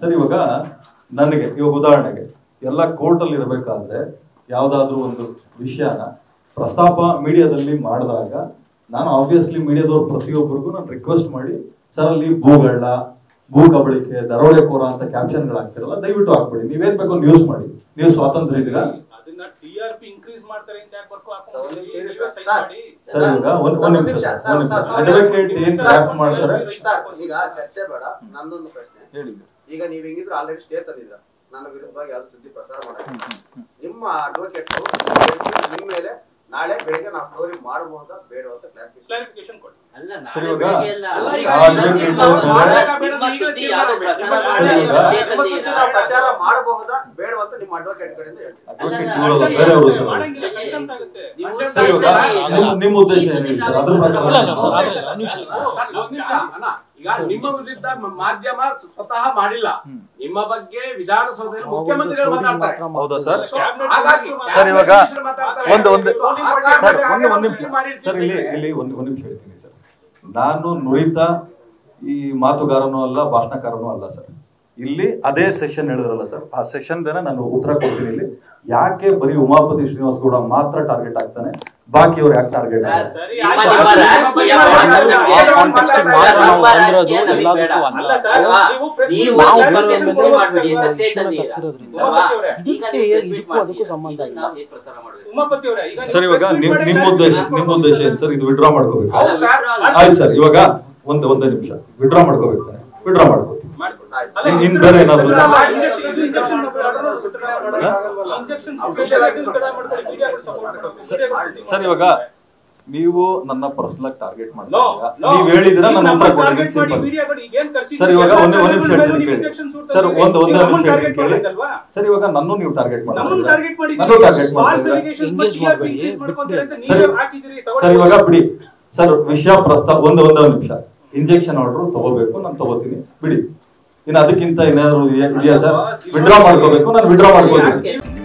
Sir ಇವಾಗ ನನಗೆ ಇವಾಗ ಉದಾಹರಣೆಗೆ ಎಲ್ಲ ಕೋರ್ಟಲ್ಲಿ ಇರಬೇಕಾದ್ರೆ ಯಾವುದಾದ್ರೂ ಒಂದು ವಿಷಯನ ಪ್ರಸ್ತಾಪ ಮೀಡಿಯಾದಲ್ಲಿ ಮಾಡಿದಾಗ ನಾನು ಆಬ್ವಿಯಸ್ಲಿ ಮೀಡಿಯಾದವ್ರು ಪ್ರತಿಯೊಬ್ಬರಿಗೂ ನಾನು ರಿಕ್ವೆಸ್ಟ್ ಮಾಡಿ ಸರ್ ಅಲ್ಲಿ ಭೂಗಳ್ಳ ಭೂ ಕಬಳಿಕೆ ದರೋಡೆಕೋರ ಅಂತ ಕ್ಯಾಪ್ಷನ್ಗಳು ಹಾಕ್ತಿರಲ್ಲ ದಯವಿಟ್ಟು ಹಾಕ್ಬಿಡಿ ನೀವೇನ್ ಬೇಕೋ ನ್ಯೂಸ್ ಮಾಡಿ ನೀವು ಸ್ವಾತಂತ್ರ್ಯ ಇದ್ದೀರಾ ಅದನ್ನ ಟಿ ಆರ್ ಪಿ ಇನ್ಕ್ರೀಸ್ ಮಾಡ್ತಾರೆ ಅಂತ ಯಾಕೆ ಬರ್ಕೊ ಒಂದ್ ನಿಮಿಷ ಇರಿ ಹಾಕೊಂಡು ಸರ್. ಮಾಡಿ ಸರ್ ಇವಾಗ ಒಂದ್ ಒಂದ್ ನಿಮಿಷ ಸರ್ ಒಂದ್ ನಿಮಿಷ ಅಡ್ವೊಕೇಟ್ ಏನ್ ಡ್ರಾಫ್ಟ್ ಮಾಡ್ತಾರೆ ಸರ್ ಈಗ ಚರ್ಚೆ ಬೇಡ ನಂದೊಂದು ಪ್ರಶ್ನೆ ಹೇಳಿ ಈಗ ನೀವ್ ಹೆಂಗಿದ್ರು ಆಲ್ರೆಡಿ ಸ್ಟೇ ತಂದಿದ್ರ ನನ್ನ ವಿರುದ್ಧವಾಗಿ ಯಾವ್ದು ಸುದ್ದಿ ಪ್ರಸಾರ ಮಾಡಿಲ್ಲ ನಿಮ್ಮ ಅಡ್ವೊಕೇಟ್ ನಿಮ್ಮ ಮೇಲೆ ನಾಳೆ ಬೆಳಿಗ್ಗೆ ನಾವು ಸ್ಟೋರಿ ಮಾಡಬಹುದಾ ಬೇಡ ಅಂತ ಕ್ಲಾರಿಫಿಕೇಶನ್ ಕ್ಲಾರಿಫಿಕೇಶನ್ ಕೊಡಿ ಅಲ್ಲ ಸರಿ, ನಾಳೆ ಇವಾಗ ಬೆಳಿಗ್ಗೆ ಎಲ್ಲ ಅಲ್ಲ, ಈಗ ಆ advocate ನಿಮ್ಮ ಹೇಳ್ತಾರೆ- ನಿಮ್ಮ ಸುದ್ದಿ ಯಾವ್ದು ಪ್ರಚಾರ ಸರಿ, ಮಾಡಿ ಇವಾಗ- ಸ್ಟೇ ನಿಮ್ಮ ಸುದ್ದಿ ತಂದಿದ್ದೀರಾ? ನಾವು ಪ್ರಚಾರ ಮಾಡಬಹುದಾ ಬೇಡ ಅಂತ ನಿಮ್ಮ ಅಡ್ವೊಕೇಟ್ ಕಡೆಯಿಂದ ಹೇಳ್ತೀವಿ ಅಡ್ವೊಕೇಟ್ ಅಲ್ಲ, ಇವ್ರಲ್ಲ, ಅಲ್ಲ, ಬೇರೆಯವರು ಸರ್ ಮಾಡಂಗಿಲ್ಲ ಶಶಿ, contempt ಆಗುತ್ತೆ ನೀವು ಸರಿ ಇವಾಗ ನಿಮ್ ನಿಮ್ ಉದ್ದೇಶ ಏನಿದೆ ಸರ್ ಅದ್ರ ಪ್ರಕಾರ ಅಲ್ಲ, ಅಲ್ಲ, ಸರ್, ಮಾಡಿ. ಅಲ್ಲ, ನಿಮಿಷ. ಸರ್, ಒಂದ್ ನಿಮಿಷ, ಅಣ್ಣ. ಈಗ ನಿಮ್ಮ ವಿರುದ್ಧ ಮ- ಮಾಧ್ಯಮ ಸ್ವತಃ ಮಾಡಿಲ್ಲ ನಿಮ್ಮ ಬಗ್ಗೆ ವಿಧಾನಸೌಧದಲ್ಲಿ ಮುಖ್ಯಮಂತ್ರಿಗಳು ಮಾತಾಡ್ತಾರೆ ಹೌದಾ ಸರ್ ಹಾಗಾಗಿ ಸರ್, ಇವಾಗ ಮಿನಿಸ್ಟರ್ ಮಾತಾಡ್ತಾರೆ. ಒಂದು ಒಂದು ಆ ಸರ್ ಕಾರಣಕ್ಕೆ ಒಂದು ಹಾಗೆ ಒಂದ್ ನಿಮಿಷ ಸುದ್ದಿ ಮಾಡಿರ್ತೀವಿ. ಸರ್ ಇಲ್ಲಿ ಇಲ್ಲಿ ಒಂದು ಒಂದ್ ನಿಮಿಷ ಹೇಳ್ತೀನಿ ಸರ್ ನಾನು ನುರಿತ ಈ ಮಾತುಗಾರನೂ ಅಲ್ಲ ಭಾಷಣಕಾರನೂ ಅಲ್ಲ ಸರ್ ಇಲ್ಲಿ ಅದೇ ಸೆಷನ್ ಹೇಳಿದ್ರಲ್ಲ ಸರ್ ಆ ಸೆಷನ್ ನಾನು ಉತ್ತರ ಕೊಡ್ತೀನಿ ಇಲ್ಲಿ ಯಾಕೆ ಬರೀ ಉಮಾಪತಿ ಶ್ರೀನಿವಾಸ್ ಗೌಡ ಮಾತ್ರ ಟಾರ್ಗೆಟ್ ಆಗ್ತಾನೆ ಬಾಕಿಯವ್ರು ಯಾಕೆ ಟಾರ್ಗೆಟ್ ಸರ್, ಸರಿ, ನಿಮ್ಮ ಆಯ್ತು. ನಿಮ್ಮ ರಾಜಕೀಯ ಆ ಮಾತನ್ನ context ಬೇಡ. ಮಾತ್ರ ನಾವು ನಮ್ಮ ರಾಜಕೀಯ ಬಂದಿರೋದು ನಮಗೆ ಬೇಡ. ಎಲ್ಲದಕ್ಕೂ ಅಲ್ಲ ಸರ್, ಅಲ್ವಾ? ನೀವು press ನೀವು meet ಅವ್ರ ಮಾಡಿ ಬಗ್ಗೆ ಅದನ್ನ ಸುದ್ದಿ ಮಾಡ್ಬೇಡಿ ಅಂತ ಕೊಡ್ಬೇಕು. ಸ್ಟೇ ತಂದಿದ್ದೀರಾ. ತಪ್ಪಿರೋದ್ರಿಂದ. ಅಲ್ವಾ? ಉಮಾಪತಿ ಈಗ ಇದಕ್ಕೆ ನೀವು press meet ಇದಕ್ಕೂ ಅದಕ್ಕೂ ಮಾಡ್ತೀರಿ. ಸಂಬಂಧ ಇದನ್ನ ಇಲ್ಲ. ನಾವು ಹೇಗೆ ಪ್ರಸಾರ ಮಾಡ್ಬೇಕು? ಉಮಾಪತಿ ಅವರೇ ಈಗ ಸರ್ ಇವಾಗ ನಿಮ್ ನಿಮ್ ಉದ್ದೇಶ ನಿಮ್ ಉದ್ದೇಶ ಏನ್ ಸರ್ ಇದು ವಿಡ್ರಾ ಮಾಡ್ಕೋಬೇಕು ಹೌದು ಸರ್. ಆಯ್ತು ಸರ್ ಇವಾಗ ಒಂದ್ ಒಂದೇ ನಿಮಿಷ ವಿಡ್ರಾ ಮಾಡ್ಕೋಬೇಕು ತಾನೆ ವಿಡ್ರಾ ಮಾಡ್ಕೋತೀನಿ ಮಾಡ್ಕೊಡಿ. ಆಯ್ತು. ಅಲ್ಲ, ಇನ್ ಬೇರೆ ಏನಾದ್ರು ಇಲ್ಲ, ಇಲ್ಲ? injection- injection injection official ಆಗಿ ಕಡೆ ಮಾಡ್ಕೊಳ್ಳಿ, media ಗಳು support ಮಾಡ್ಕೊಳ್ಳಿ. media ಗಳು ಸರ್ ಇವಾಗ ನೀವು ನನ್ನ ಪರ್ಸನಲ್ ಆಗಿ ಟಾರ್ಗೆಟ್ No, ಮಾಡ್ತೀರಾ no. ನೀವ್ ಹೇಳಿದ್ರೆ ನೀವು ನಾನು ನಮ್ಮ ಉತ್ತರ ಕೊಡ್ತೀನಿ target ಮಾಡಿ ಸಿಂಪಲ್ media ಗಳು ಈಗೇನ್ ಕರ್ಸಿದ್ದೀರಿ? ಸರ್ ಇವಾಗ ಒಂದೇ ಒಂದ್ ನಿಮಿಷ ಎಲ್ಲರೂ ಹೇಳ್ತೀನಿ ನೀವು ಕೇಳಿ injection suit ಸರ್ ತಂದಿದ್ದೀರಿ. ಒಂದ್ ಒಂದೇ ನೀವು ನಿಮಿಷ ನಮ್ಮನ್ನ ಹೇಳ್ತೀನಿ target ಕೇಳಿ ಮಾಡಿದ್ದಲ್ವಾ? ಸರ್ ಇವಾಗ ನನ್ನೂ ನೀವು ಟಾರ್ಗೆಟ್ ನಮ್ಮನ್ನ target ಮಾಡಿ ಮಾಡಿದ್ದೀರಿ. ನನ್ನೂ ಟಾರ್ಗೆಟ್ False ಮಾಡ್ತೀರಾ allegations Engage ಬಗ್ಗೆ TRP ಮಾಡ್ಬೇಡಿ, increase ಮಾಡ್ಕೊಂತಾರೆ ಅಂತ ಸರಿ. ನೀವೇ ಹಾಕಿದ್ದೀರಿ, ತಗೊಳ್ಳಿ. ಸರ್ ಇವಾಗ ಬಿಡಿ ಸರ್ ವಿಷಯ ಪ್ರಸ್ತಾವ ಒಂದ್ ಒಂದೇ ನಿಮಿಷ ಇಂಜೆಕ್ಷನ್ ಆರ್ಡರ್ ತಗೋಬೇಕು ನಾನು ತಗೋತೀನಿ ಬಿಡಿ ಇನ್ನು ಅದಕ್ಕಿಂತ ಏನಾದ್ರು ಇದೆಯಾ ಸರ್ ವಿಡ್ರಾ ಮಾಡ್ಕೋಬೇಕು ನಾನು ವಿಡ್ರಾ ಮಾಡ್ಕೋತೀನಿ ಯಾಕೆ?